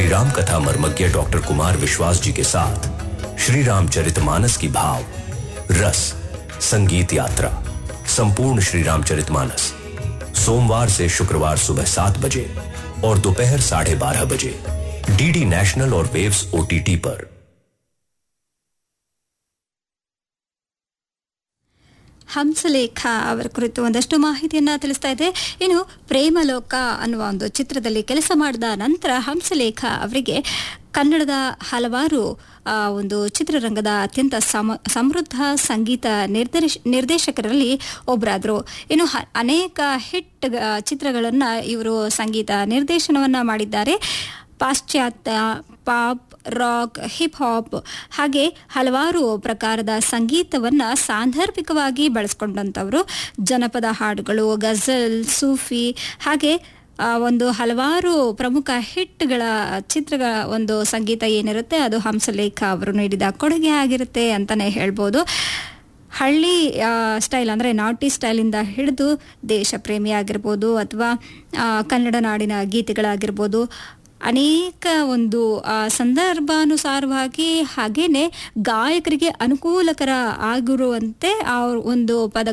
श्री राम कथा मर्मज्ञ डॉक्टर कुमार विश्वास जी के साथ श्री रामचरितमानस की भाव रस संगीत यात्रा संपूर्ण श्री रामचरितमानस सोमवार से शुक्रवार सुबह सात बजे और दोपहर साढ़े बारह बजे डीडी नेशनल और वेव्स ओटीटी पर ಹಂಸಲೇಖ ಅವರ ಕುರಿತು ಒಂದಷ್ಟು ಮಾಹಿತಿಯನ್ನ ತಿಳಿಸ್ತಾ ಇದೆ ಇನ್ನು ಪ್ರೇಮಲೋಕ ಅನ್ನುವ ಒಂದು ಚಿತ್ರದಲ್ಲಿ ಕೆಲಸ ಮಾಡಿದ ನಂತರ ಹಂಸಲೇಖ ಅವರಿಗೆ ಕನ್ನಡದ ಹಲವಾರು ಆ, ಒಂದು ಚಿತ್ರರಂಗದ ಅತ್ಯಂತ ಸಮ ಸಮೃದ್ಧ ಸಂಗೀತ ನಿರ್ದೇಶ ನಿರ್ದೇಶಕರಲ್ಲಿ ಒಬ್ಬರಾದರು ಇನ್ನು ಹ- ಅನೇಕ ಹಿಟ್ ಚಿತ್ರಗಳನ್ನು ಇವರು ಸಂಗೀತ ನಿರ್ದೇಶನವನ್ನ ಮಾಡಿದ್ದಾರೆ ಪಾಶ್ಚಾತ್ಯ ಪಾಪ್ ರಾಕ್ ಹಿಪ್ ಹಾಪ್ ಹಾಗೆ ಹಲವಾರು ಪ್ರಕಾರದ ಸಂಗೀತವನ್ನ ಸಾಂದರ್ಭಿಕವಾಗಿ ಬಳಸ್ಕೊಂಡಂಥವರು ಜನಪದ ಹಾಡುಗಳು ಗಜಲ್ ಸೂಫಿ ಹಾಗೆ ಆ, ಒಂದು ಹಲವಾರು ಪ್ರಮುಖ ಹಿಟ್ಗಳ ಚಿತ್ರಗಳ ಒಂದು ಸಂಗೀತ ಏನಿರುತ್ತೆ ಅದು ಹಂಸಲೇಖ ಅವರು ನೀಡಿದ ಕೊಡುಗೆ ಆಗಿರುತ್ತೆ ಅಂತಾನೆ ಹೇಳ್ಬೋದು ಹಳ್ಳಿ ಆ, ಸ್ಟೈಲ್ ಅಂದರೆ ನಾಟಿ ಸ್ಟೈಲಿಂದ ಹಿಡಿದು ದೇಶ ಪ್ರೇಮಿ ಆಗಿರ್ಬೋದು ಅಥವಾ ಆ, ಕನ್ನಡ ನಾಡಿನ ಗೀತೆಗಳಾಗಿರ್ಬೋದು ಅನೇಕ ಒಂದು ಆ, ಸಂದರ್ಭಾನುಸಾರವಾಗಿ ಹಾಗೇನೆ ಗಾಯಕರಿಗೆ ಅನುಕೂಲಕರ ಆಗಿರುವಂತೆ ಆ ಒಂದು ಪದ